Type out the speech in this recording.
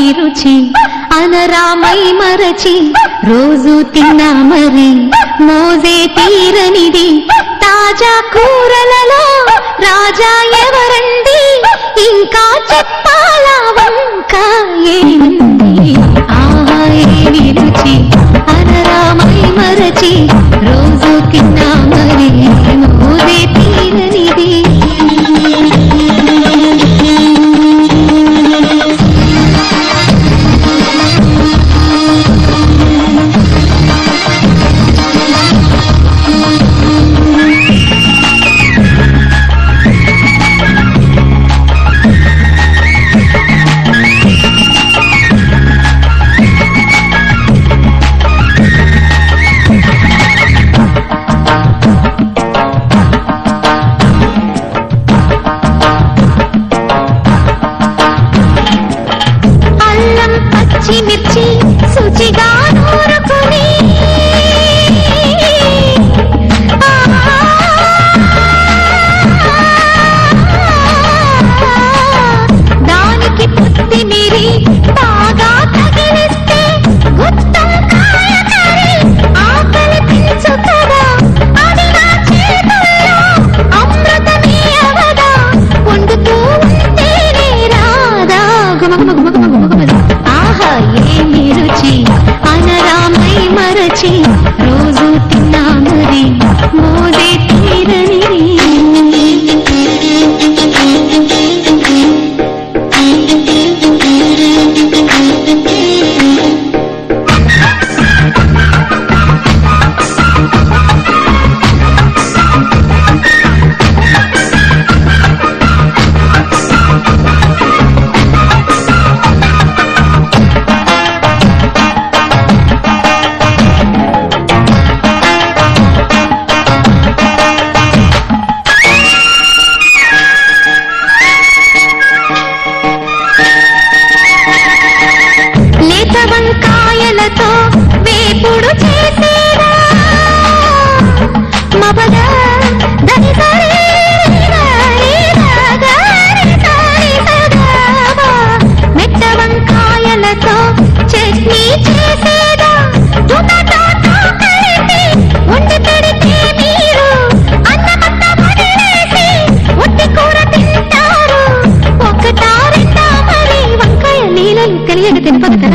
రుచి అనరామై మరచి రోజు తిన్నా మరి మోజే తీరనిది తాజా కూరలలో రాజా ఎవరండి ఇంకా చెప్పాలా వంక ఏముంది ఆహా ఏమి రుచి అనరామై మరచి రోజు తిన్నా మరి మోజే తీరనిది అల్లం పచ్చిమిర్చి శుచిగా నూరుకుని దానికి పుత్తి మీరి బాగా తగిలిస్తే గుత్తం కాయ కర్రీ ఆకలి పెంచుతుందా అది నా చేతుల్లో అమృతమే అవదా వండుతూ ఉంటేనే రాదా గుమ గుమ గుమ గుమ గుమ గుమ. ఆహా ఏమి రుచి అనరామై మరచి రోజు తిన్నా మరి మోదే తీరని లేత వంకాయలతో వేపుడు చేసేదా మబద దని సరి రి రి సరి సదావా. మెట్ట వంకాయలతో చట్నీ చేసేదా దున్నతో కలిపి వండి పెడితే మీరు అన్నమంతా వదిలేసి ఒట్టి కూర తింటారు ఒకటా రెండా మరి వంకాయ నీళ్ళలు తెలియక తినపక